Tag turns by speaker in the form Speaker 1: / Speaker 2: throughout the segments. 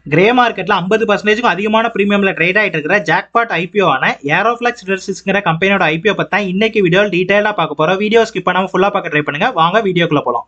Speaker 1: grey மார்க்கெட்ல ஐம்பது பர்சன்டேஜுக்கும் அதிகமான ப்ரீமியம்ல ட்ரேட் ஆயிட்டு இருக்கிற ஜாக்பாட் ஐபிஓ ஆன ஏரோஃபிளக்ஸ் இண்டஸ்ட்ரீஸ்ங்கிற கம்பெனியோட ஐபிஓ பத்தி தான் இன்னைக்கு வீடியோ டீடைலா பார்க்க போறோம் வீடியோ ஸ்கிப் பண்ணாம ஃபுல்லா பார்க்க ட்ரை பண்ணுங்க வாங்க வீடியோக்குள்ள போலாம்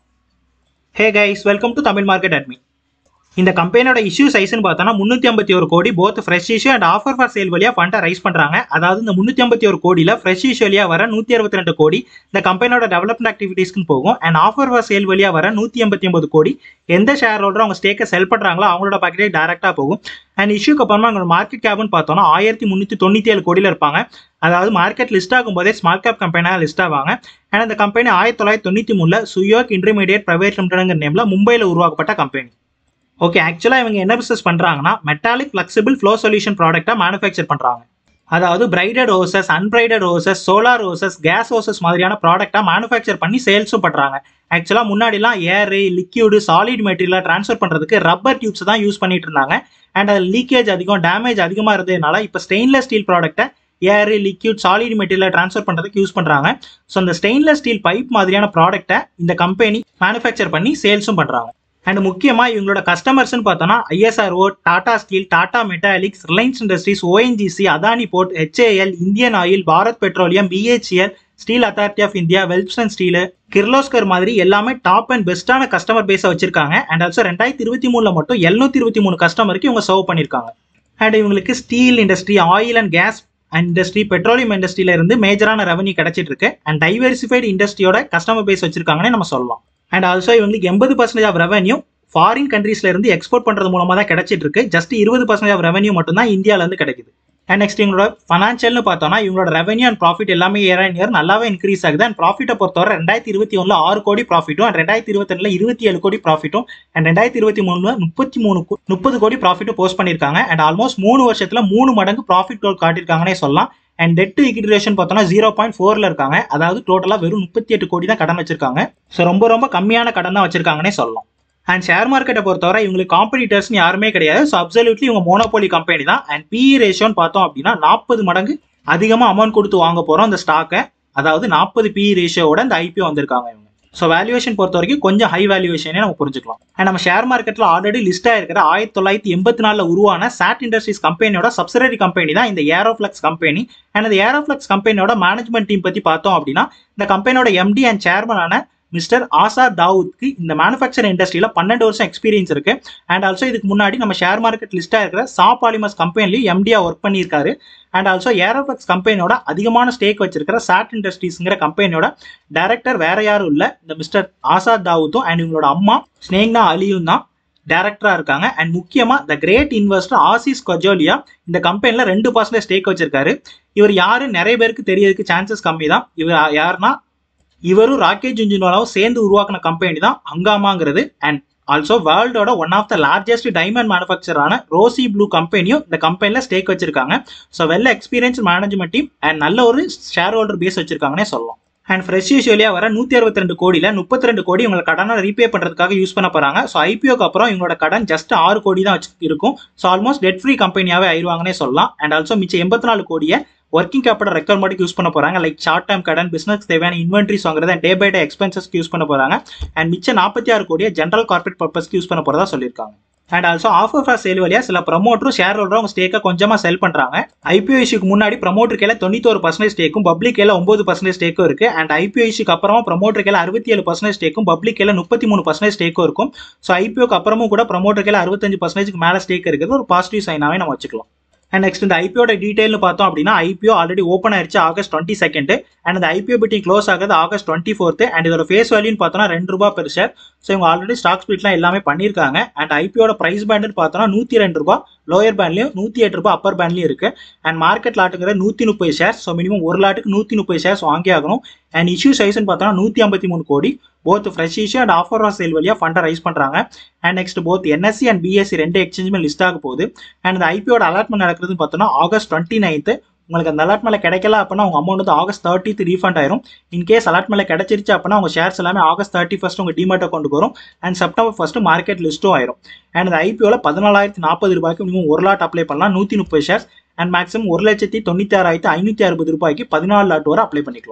Speaker 1: hey guys welcome to Tamil market அட்மி இந்த கம்பெனியோட இஷ்யூ சைஸ்னு பார்த்தோம்னா முந்நூற்றி ஐம்பத்தி ஒரு கோடி both fresh issue and offer for sale வழியாக ஃபண்டை ரைஸ் பண்ணுறாங்க அதாவது இந்த முந்நூற்றி ஐம்பத்தி ஒரு கோடியில் ஃப்ரெஷ் இஷ்யூ வழியாக வர நூற்றி அறுபத்தி ரெண்டு கோடி இந்த கம்பெனியோட டெவலப்மெண்ட் ஆக்டிவிட்டீஸ்க்கு போகும் அண்ட் ஆஃபர் ஃபார் சேல் வழியாக வர நூற்றி எண்பத்தி ஒன்பது கோடி எந்த ஷேர் ஹோல்டர் அவங்க ஸ்டேக்கை செல் பண்ணுறாங்களோ அவங்களோட பாக்கெட்டே டேரெக்டாக போகும் அண்ட் இஷ்யூக்கு அப்புறமா அவங்களோட மார்க்கெட் கேப்னு பார்த்தோம்னா ஆயிரத்தி முந்நூற்றி தொண்ணூற்றி ஏழு கோடியில் இருப்பாங்க அதாவது மார்க்கெட் லிஸ்ட் ஆகும்போதே ஸ்மால் கேப் கம்பெனியாக லிஸ்ட் ஆவாங்க அண்ட் அந்த கம்பெனி ஆயிரத்தி தொள்ளாயிரத்தி தொண்ணூற்றி மூணில் சுயோக் இன்டர்மீடியட் பிரைவேட் லிமிடெட்ங்கிற நேமில் மும்பையில் உருவாக்கப்பட்ட கம்பெனி ஓகே ஆக்சுவலாக இவங்க என்ன பிஸ்னஸ் பண்ணுறாங்கன்னா மெட்டாலிக் ஃப்ளெக்சிபிள் ஃப்ளோ சொல்யூஷன் ப்ராடக்டாக மேனுஃபேக்சர் பண்ணுறாங்க அதாவது braided hoses unbraided hoses solar hoses gas hoses மாதிரியான ப்ராடக்டாக மேனுஃபேக்சர் பண்ணி சேல்ஸும் பண்ணுறாங்க ஆக்சுவலாக முன்னாடிலாம் ஏர் லிக்யூடு சாலிட் மெட்டீரியலாக ட்ரான்ஸ்ஃபர் பண்ணுறதுக்கு ரப்பர் டியூப்ஸ் தான் யூஸ் பண்ணிட்டு இருந்தாங்க அண்ட் அது லீக்கேஜ் அதிகம் டேமேஜ் அதிகமாக இருந்ததுனால இப்போ ஸ்டெயின்லெஸ் ஸ்டீல் ப்ராடக்ட்டை air liquid solid material transfer பண்ணுறதுக்கு யூஸ் பண்ணுறாங்க ஸோ அந்த ஸ்டெயின்லெஸ் ஸ்டீல் பைப் மாதிரியான ப்ராடக்ட்டை இந்த கம்பெனி மேனுஃபேக்சர் பண்ணி சேல்ஸும் பண்ணுறாங்க அண்ட் முக்கியமாக இவங்களோட கஸ்டமர்ஸ்னு பார்த்தோன்னா ISRO Tata steel Tata metallics Reliance industries ONGC Adani port HAL Indian oil Bharat petroleum BHEL steel authority of India Welspun steel Kirloskar மாதிரி எல்லாமே டாப் அண்ட் பெஸ்ட்டான கஸ்டமர் பேஸை வச்சிருக்காங்க அண்ட் ஆல்சோ ரெண்டாயிரத்தி இருபத்தி மூணில் மட்டும் எழுநூத்தி இருபத்தி மூணு கஸ்டமருக்கு இவங்க சர்வ் பண்ணியிருக்காங்க அண்ட் இவங்களுக்கு steel industry oil and gas industry petroleum இண்டஸ்ட்ரியில இருந்து மேஜரான ரெவன்யூ கிடைச்சிட்டு இருக்கு அண்ட் டைவர்சிஃபைடு இண்டஸ்ட்ரியோட கஸ்டமர் பேஸ் வச்சிருக்காங்கன்னு நம்ம சொல்லலாம் அண்ட் ஆல்சோ இவங்களுக்கு எண்பது பர்சன்டேஜ் ஆஃப் ரெவன்யூ ஃபாரின் கண்ட்ரீஸ்ல இருந்து எக்ஸ்போர்ட் பண்றது மூலமா தான் கிடைச்சிட்டு இருக்கு ஜஸ்ட் இருபது பர்சன்டேஜ் ஆஃப் ரெவன்யூ மட்டும் தான் இந்தியால இருந்து கிடைக்குது அண்ட் நெக்ஸ்ட் இவங்களோட ஃபனான்ஷியல்னு பார்த்தோம்னா இவங்களோட ரெவன்யூ அண்ட் ப்ராஃபிட் எல்லாமே இயர் அண்ட் இயர் நல்லாவே இன்க்ரீஸ் ஆகுது அண்ட் ப்ராஃபிட்டை பொறுத்தவரை ரெண்டாயிரத்தி இருபத்தி ஒன்றில் ஆறு கோடி ப்ராஃபிட்டும் அண்ட் ரெண்டாயிரத்தி இருபத்தி இருபத்தி ஏழு கோடி ப்ராஃபிட்டும் அண்ட் ரெண்டாயிரத்தி இருபத்தி மூணுல முப்பத்தி மூணு முப்பது கோடி ப்ராஃபிட்டும் போஸ்ட் பண்ணியிருக்காங்க அண்ட் ஆல்மோஸ்ட் மூணு வருஷத்துல மூணு மடங்கு ப்ராஃபிட் க்ரோத் காட்டியிருக்காங்கன்னே சொல்லலாம் அண்ட் டெட் டு இக்விட்டி ரேஷன் பார்த்தோம்னா ஜீரோ பாயிண்ட் ஃபோர்ல இருக்காங்க அதாவது டோட்டலாக வெறும் முப்பத்தி எட்டு கோடி தான் கடன் வச்சிருக்காங்க ஸோ ரொம்ப ரொம்ப கம்மியான கடன் தான் வச்சிருக்காங்கன்னே சொல்லலாம் அண்ட் ஷேர் மார்க்கெட்டை பொறுத்தவரை இவங்களுக்கு காம்படிட்டர்ஸ்னு யாருமே கிடையாது ஸோ அப்சல்யூட்லி இவங்க மோனோபோலி கம்பெனி தான் அண்ட் பிஇ ரேஷியோன்னு பார்த்தோம் அப்படின்னா நாற்பது மடங்கு அதிகமாக அமௌண்ட் கொடுத்து வாங்க போகிறோம் அந்த ஸ்டாக்கை அதாவது நாற்பது பிஇ ரேஷியோட இந்த ஐபிஓ வந்திருக்காங்க இவங்க ஸோ வேல்யூவேஷன் பொறுத்த வரைக்கும் கொஞ்சம் ஹை வேல்யூவேஷனே நம்ம புரிஞ்சுக்கலாம் அண்ட் நம்ம ஷேர் மார்க்கெட்டில் ஆல்ரெடி லிஸ்ட் ஆயிருக்கிற ஆயிரத்தி தொள்ளாயிரத்தி எண்பத்தி நாலில் உருவான சாட் இண்டஸ்ட்ரீஸ் கம்பெனியோட சப்சிடரி கம்பெனி தான் இந்த ஏரோஃப்ளெக்ஸ் கம்பெனி அண்ட் அந்த ஏரோஃப்ளெக்ஸ் கம்பெனியோட மேனேஜ்மெண்ட் டீம் பற்றி பார்த்தோம் அப்படின்னா இந்த கம்பெனியோட எம்டி அண்ட் சேர்மனான மிஸ்டர் ஆசா தாவூத்க்கு இந்த மேனுஃபேக்சர் இண்டஸ்ட்ரியில் பன்னெண்டு வருஷம் எக்ஸ்பீரியன்ஸ் இருக்கு அண்ட் ஆல்சோ இதுக்கு முன்னாடி நம்ம ஷேர் மார்க்கெட் லிஸ்ட்டாக இருக்கிற சா பாலிமர்ஸ் கம்பெனிலையும் எம்டியா ஒர்க் பண்ணியிருக்காரு அண்ட் ஆல்சோ ஏரோஃப்ளெக்ஸ் கம்பெனியோட அதிகமான ஸ்டேக் வச்சிருக்கிற சாட் இண்டஸ்ட்ரீஸ்ங்கிற கம்பெனியோட டைரக்டர் வேற யாரும் இல்லை இந்த மிஸ்டர் ஆசாத் தாவூத்தும் அண்ட் இவங்களோட அம்மா ஸ்னேக்னா அலியும் தான் டேரக்டராக இருக்காங்க அண்ட் முக்கியமாக the great investor Ashish Kacholia இந்த கம்பெனியில் ரெண்டு பர்சன்டேஜ் ஸ்டேக் வச்சிருக்காரு இவர் யாரு நிறைய பேருக்கு தெரியறதுக்கு சான்சஸ் கம்மி தான் இவர் யாருன்னா இவரும் ராக்கெட் ஜுஞ்சுனோலாவும் சேர்ந்து உருவாக்கின கம்பெனி தான் ஹங்காமாங்கிறது அண்ட் ஆல்சோ வேர்ல்டோட one of the largest diamond மேனுஃபேக்சரான ரோசி ப்ளூ கம்பெனியும் இந்த கம்பெனியில் ஸ்டேக் வச்சிருக்காங்க so well experience management team and நல்ல ஒரு ஷேர் ஹோல்டர் பேஸ் வச்சிருக்காங்கன்னே சொல்லலாம் அண்ட் ஃப்ரெஷ் யூஸ்வலியாக வர நூற்றி அறுபத்தி ரெண்டு கோடியில் முப்பத்தி ரெண்டு கோடி இவங்களை கடனை ரீபே பண்ணுறதுக்காக யூஸ் பண்ண போகிறாங்க ஸோ ஐபிஓக்கு அப்புறம் இவங்களோட கடன் ஜஸ்ட் ஆறு கோடி தான் வச்சு இருக்கும் ஸோ ஆல்மோஸ்ட் டெட் ஃப்ரீ கம்பெனியாகவே ஆயிடுவாங்கன்னே சொல்லலாம் அண்ட் ஆல்சோ மிச்சம் எண்பத்தி நாலு கோடியை ஒர்க்கிங் கேபிட்டல் ரெக்யர்மெண்ட்டுக்கு யூஸ் பண்ண போறாங்க லைக் ஷார்ட் டேர்ம் கடன் பிசினஸ் தேவையான இன்வென்ட்ரிஸ் வாங்குறது டே பை டே எக்ஸ்பென்சஸ்க்கு யூஸ் பண்ண போறாங்க அண்ட் மிச்சம் நாற்பத்தி ஆறு கோடியை ஜென்ரல் கார்பரேட் பர்பஸ்க்கு யூஸ் பண்ண போறதா சொல்லியிருக்காங்க and also offer for sale வழியா சில ப்ரமோட்டரும் ஷேர் ஹோல்டரும் அவங்க ஸ்டேக்கை கொஞ்சமாக செல் பண்ணுறாங்க ஐபிஓ இஷ்யூக்கு முன்னாடி ப்ரமோட்டர் கேல தொண்ணூத்தொரு பர்சன்டேஜ் ஸ்டேக்கும் பப்ளிக் கேல ஒன்பது பர்சன்டேஜ் ஸ்டேக்கும் இருக்கு அண்ட் ஐபிஓ இஷ்யூக்கு அப்புறமா ப்ரமோட்டர் கேல அறுபத்தி ஏழு பர்சன்டேஜ் ஸ்டேக்கும் பப்ளிக் கேல முப்பத்தி மூணு பர்சன்டேஜ் ஸ்டேக்கும் இருக்கும் ஸோ ஐபிஓக்கு அப்புறமும் கூட ப்ரமோட்டர் கேல அறுபத்தஞ்சு பர்சன்டேஜ்க்கு மேலே ஸ்டேக் இருக்கிறது ஒரு பாசிட்டிவ் சைனாவே நம்ம வச்சுக்கலாம் அண்ட் நெக்ஸ்ட் இந்த ஐபிஓட டீடைல்னு பார்த்தோம் அப்படின்னா ஐபிஓ ஆல்ரெடி ஓப்பன் ஆயிருச்சு ஆகஸ்ட் டுவெண்ட்டி செகண்ட் அண்ட் இந்த ஐபிஓ பிட்டிங் க்ளோஸ் ஆகுது ஆகஸ்ட் டுவெண்ட்டி ஃபோர்த்து அண்ட் இதோட ஃபேஸ் வேல்யூன்னு பார்த்தோம்னா ரெண்டு ரூபா பெர் ஷேர் ஸோ இவங்க ஆல்ரெடி ஸ்டாக் ஸ்பிளிட்லாம் எல்லாமே பண்ணியிருக்காங்க அண்ட் ஐபிஓட ப்ரைஸ் பேண்டுன்னு பார்த்தோம்னா நூற்றி ரெண்டு ரூபா லோயர் பேண்ட்லையும் நூற்றி எட்டு ரூபா அப்பர் பேண்ட்லையும் இருக்கு அண்ட் மார்க்கெட் லாட்டுங்கிற நூற்றி முப்பது ஷேர்ஸ் ஸோ மினிமம் ஒரு லாட்டுக்கு நூற்றி முப்பது ஷேர்ஸ் வாங்கி ஆகணும் அண்ட் இஷ்யூ சைஸ்னு பார்த்தோம்னா நூற்றி ஐம்பத்தி மூணு crore both fresh issue and offer of sale வழியாக ஃபண்டை ரைஸ் பண்ணுறாங்க and next both NSE and BSE ரெண்டு எக்ஸ்சேஞ்சுமே லிஸ்ட் ஆக போகுது அண்ட் இந்த ஐபிஓட அலாட்மெண்ட் நடக்கிறதுன்னு பார்த்தோம்னா ஆகஸ்ட் டுவெண்ட்டி நைன்த்து உங்களுக்கு அந்த அலாட்மெண்ட் கிடைக்கல அப்படின்னா உங்க அமௌண்ட் வந்து ஆகஸ்ட் தேர்ட்டித் ரீஃபண்ட் ஆயிரும் இன்கேஸ் அலாட்மெண்ட் கிடைச்சிருச்சு அப்படின்னா உங்க ஷேர்ஸ் எல்லாமே ஆகஸ்ட் தேர்ட்டி ஃபர்ஸ்ட் உங்க டிமாட் அக்கௌண்ட் வரும் அண்ட் செப்டம்பர் ஃபர்ஸ்ட் மார்க்கெட் லிஸ்ட்டும் ஆயிரும் அண்ட் இந்த ஐபிஓல பதினாலாயிரத்தி நாற்பது ரூபாய்க்கு மினிமம் ஒரு லாட் அப்ளை பண்ணலாம் நூற்றி முப்பது ஷேர்ஸ் அண்ட் மேக்ஸிமம் ஒரு லட்சத்தி தொண்ணூத்தி ஆறாயிரத்தி ஐநூற்றி அறுபது ரூபாய்க்கு பதினாலு லாட் வரை அப்ளை பண்ணிக்கலாம்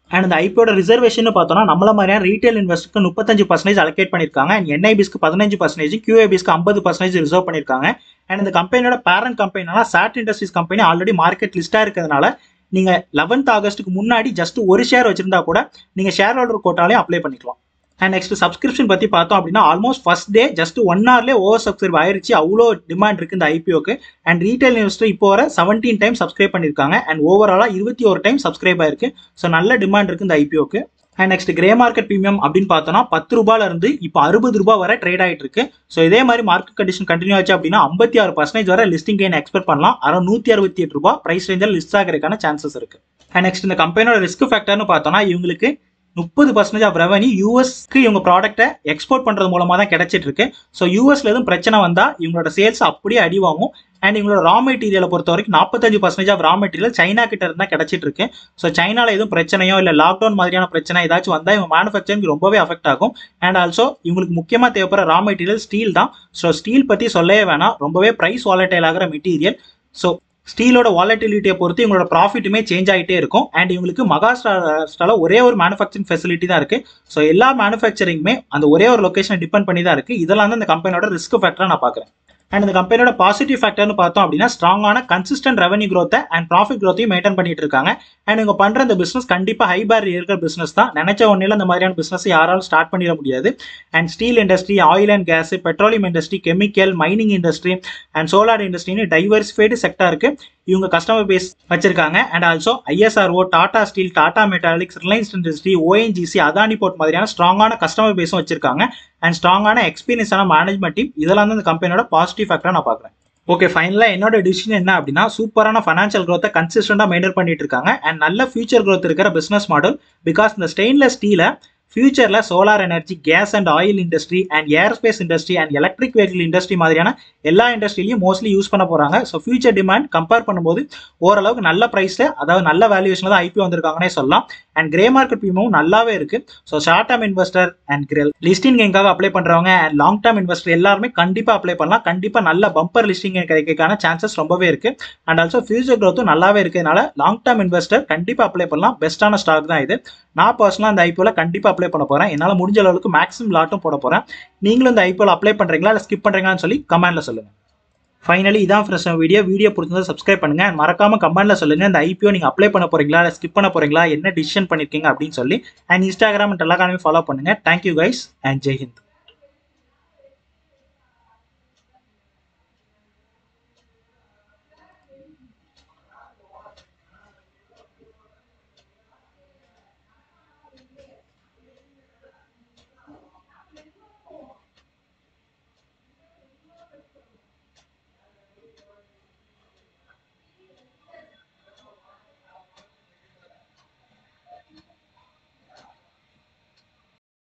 Speaker 1: அண்ட் இந்த ஐபியோட ரிசர்வேஷன் பார்த்தோம்னா நம்மள மாதிரியான ரீட்டைல் இன்வெஸ்டருக்கு முப்பத்தஞ்சு பர்சன்டேஜ் அலோகேட் பண்ணியிருக்காங்க அண்ட் என்ஐபிஸ்க்கு பதினஞ்சு பர்சன்டேஜ் கியூஏபிஸ்க்கு ஐம்பது பர்சன்டேஜ் ரிசர்வ் பண்ணியிருக்காங்க அண்ட் இந்த கம்பெனியோட பேரண்ட் கம்பெனினா Sat industries company already market லிஸ்ட்டாக இருக்கிறதுனால நீங்கள் லெவன்த் ஆகஸ்ட்டுக்கு முன்னாடி ஜஸ்ட் ஒரு ஷேர் வச்சிருந்தா கூட நீங்கள் ஷேர் ஹோல்டர் கோட்டாலையும் அப்ளை பண்ணிக்கலாம் அண்ட் நெக்ஸ்ட் சப்ஸ்கிரிப்ஷன் பற்றி பார்த்தோம் அப்படின்னா almost first day just one ஹவர்லேயே ஓவர் சப்ஸ்கிரைப் ஆயிருச்சு அவ்வளோ டிமாண்ட் இருக்குது இந்த ஐபிஓக்கு அண்ட் ரீட்டைல் இன்வெஸ்டர் இப்போ வர செவன்டீன் டைம் சப்ஸ்கிரைப் பண்ணியிருக்காங்க அண்ட் ஓவராலாக இருபத்தி ஒரு டைம் சப்ஸ்கிரைப் ஆயிருக்கு ஸோ நல்ல டிமாண்ட் இருக்குது இந்த ஐபிஓக்கு and next grey market premium அப்படின்னு பார்த்தோம்னா பத்து ரூபாயில இருந்து இப்போ அறுபது ரூபாய் வரை ட்ரேட் ஆகிட்டு இருக்கு ஸோ இதே மாதிரி மார்க்கெட் கண்டிஷன் கண்டினியூ ஆச்சு அப்படின்னா ஐம்பத்தி ஆறு பர்சன்டேஜ் வரை லிஸ்டிங் கெயின் எக்ஸ்பெக்ட் பண்ணலாம் அரௌண்ட் நூற்றி அறுபத்தி எட்டு ரூபாய் ப்ரைஸ் ரேஞ்சில் லிஸ்ட் ஆகிறதுக்கான சான்சஸ் இருக்கு அண்ட் நெக்ஸ்ட் இந்த கம்பெனியோட ரிஸ்க் ஃபேக்டர்னு பார்த்தோம்னா இவங்களுக்கு முப்பது பர்சன்டேஜ் ஆஃப் ரெவன்யூ யூஎஸ்க்கு இவங்க ப்ராடக்ட்டை எக்ஸ்போர்ட் பண்ணுறது மூலமாக தான் கிடைச்சிட்டு இருக்கு ஸோ யூஎஸ்ல எதுவும் பிரச்சனை வந்தால் இவங்களோட சேல்ஸ் அப்படியே அடி வாங்கும் அண்ட் இவங்களோட ரா மெட்டீரியலை பொறுத்த வரைக்கும் நாற்பத்தஞ்சு percentage of raw material China கிட்ட இருந்தால் கிடைச்சிட்டு இருக்கு ஸோ சைனால எதுவும் பிரச்சனையோ இல்லை லாக்டவுன் மாதிரியான பிரச்சனை ஏதாச்சும் வந்தால் இவங்க மேனுஃபேக்சரிங் ரொம்பவே அஃபெக்ட் ஆகும் அண்ட் ஆல்சோ இவங்களுக்கு முக்கியமாக தேவைப்படுற ரா மெட்டீரியல் ஸ்டீல் தான் ஸோ ஸ்டீல் பற்றி சொல்லவே வேணாம் ரொம்பவே ப்ரைஸ் வாலட்டைல் ஆகிற மெட்டீரியல் ஸோ ஸ்டீலோட வாலட்டிலிட்டியை பொறுத்து இவங்களோட ப்ராஃபிட்டுமே சேஞ்ச் ஆகிட்டே இருக்கும் அண்ட் இவங்களுக்கு மகாராஷ்டிராவில் ஒரே ஒரு மேனுஃபேக்சரிங் ஃபெசிலிட்டி தான் இருக்கு ஸோ எல்லா மேனுஃபேக்சரிங்குமே அந்த ஒரே ஒரு லொக்கேஷனை டிபெண்ட் பண்ணி தான் இருக்கு இதெல்லாம் தான் இந்த கம்பெனியோட ரிஸ்க் ஃபேக்டராக நான் பார்க்குறேன் அண்ட் இந்த கம்பெனியோட பாசிட்டிவ் ஃபேக்டர்னு பார்த்தோம் அப்படின்னா ஸ்ட்ராங்கான consistent revenue growth and profit growth-ஐயும் மெயின்டைன் பண்ணிட்டு இருக்காங்க அண்ட் இவங்க பண்ற இந்த பிசினஸ் கண்டிப்பா ஹை பேர் இருக்கிற பிசினஸ் தான் நினைச்ச ஒன்னில இந்த மாதிரியான பிசினஸ் யாராலும் ஸ்டார்ட் பண்ணிட முடியாது and steel industry oil and gas petroleum industry chemical mining industry and solar இண்டஸ்ட்ரின்னு டைவர்சிஃபைடு செக்டருக்கு இவங்க கஸ்டமர் பேஸ் வச்சிருக்காங்க and also ISRO Tata steel Tata metallics Reliance industry ONGC Adani port மாதிரியான ஸ்ட்ராங்கான கஸ்டமர் பேஸும் வச்சிருக்காங்க அண்ட் ஸ்ட்ராங்கான எக்ஸ்பீரியன்ஸான மேனேஜ்மெண்ட் டீம் இதெல்லாம் தான் இந்த கம்பெனியோட பாசிட்டிவ் ஃபேக்டராக நான் பார்க்குறேன் ஓகே ஃபைனலாக என்னோட டிசிஷன் என்ன அப்படின்னா சூப்பரான ஃபைனான்ஷியல் க்ரோத்தை கன்சிஸ்டண்டாக மெயின்டைன் பண்ணிட்டு இருக்காங்க அண்ட் நல்ல ஃபியூச்சர் growth இருக்கிற பிஸ்னஸ் மாடல் பிகாஸ் இந்த ஸ்டெயின்லெஸ் ஸ்டீலை ஃபியூச்சரில் solar energy gas and oil industry and aerospace industry and electric vehicle industry மாதிரியான எல்லா இண்டஸ்ட்ரியிலையும் மோஸ்ட்லி யூஸ் பண்ண போகிறாங்க ஸோ ஃபியூச்சர் டிமாண்ட் கம்பேர் பண்ணும்போது ஓரளவுக்கு நல்ல ப்ரைஸில் அதாவது நல்ல வேல்யூஷனில் தான் ஐபி வந்திருக்காங்கன்னே சொல்லலாம் அண்ட் கிரே மார்க்கெட் ப்ரீமியமும் நல்லாவே இருக்கு so short term investor and கிரெல் லிஸ்டிங் கேங்காக அப்ளை பண்ணுறவங்க அண்ட் லாங் டேர்ம் இன்வெஸ்டர் எல்லாருமே கண்டிப்பாக அப்ளை பண்ணலாம் கண்டிப்பாக நல்ல பம்பர் லிஸ்டிங் கிடைக்கிறதுக்கான சான்சஸ் ரொம்பவே இருக்கு அண்ட் ஆல்சோ ஃபியூச்சர் க்ரோத்தும் நல்லாவே இருக்கிறதுனால லாங் டேர்ம் இன்வெஸ்டர் கண்டிப்பாக அப்ளை பண்ணலாம் பெஸ்ட்டான ஸ்டாக் தான் இது நான் பர்சனலாக அந்த ஐபிஓவில் கண்டிப்பாக அப்ளை பண்ண போகிறேன் என்னால் முடிஞ்ச அளவுக்கு மேக்ஸிமம் லாட்டும் போட போகிறேன் நீங்களும் இந்த ஐபிஓவில் அப்ளை பண்ணுறீங்களா இல்லை ஸ்கிப் பண்ணுறீங்களான்னு சொல்லி கமெண்ட்டில் சொல்லுங்கள் ஃபைனலி இதான் ஃப்ரெண்ட்ஸ் வீடியோ வீடியோ பிடிச்சிருந்தா சப்ஸ்கிரைப் பண்ணுங்க and மறக்காம கமெண்ட்ல சொல்லுங்க இந்த ஐபிஓ நீங்க அப்ளை பண்ண போறீங்களா இல்லை ஸ்கிப் பண்ண போறீங்களா என்ன டிசிஷன் பண்ணிருக்கீங்க அப்படின்னு சொல்லி அண்ட் இன்ஸ்டாகிராம் டெலகிராமே ஃபாலோ பண்ணுங்க தேங்க்யூ கைஸ் அண்ட் ஜெய்ஹிந்த்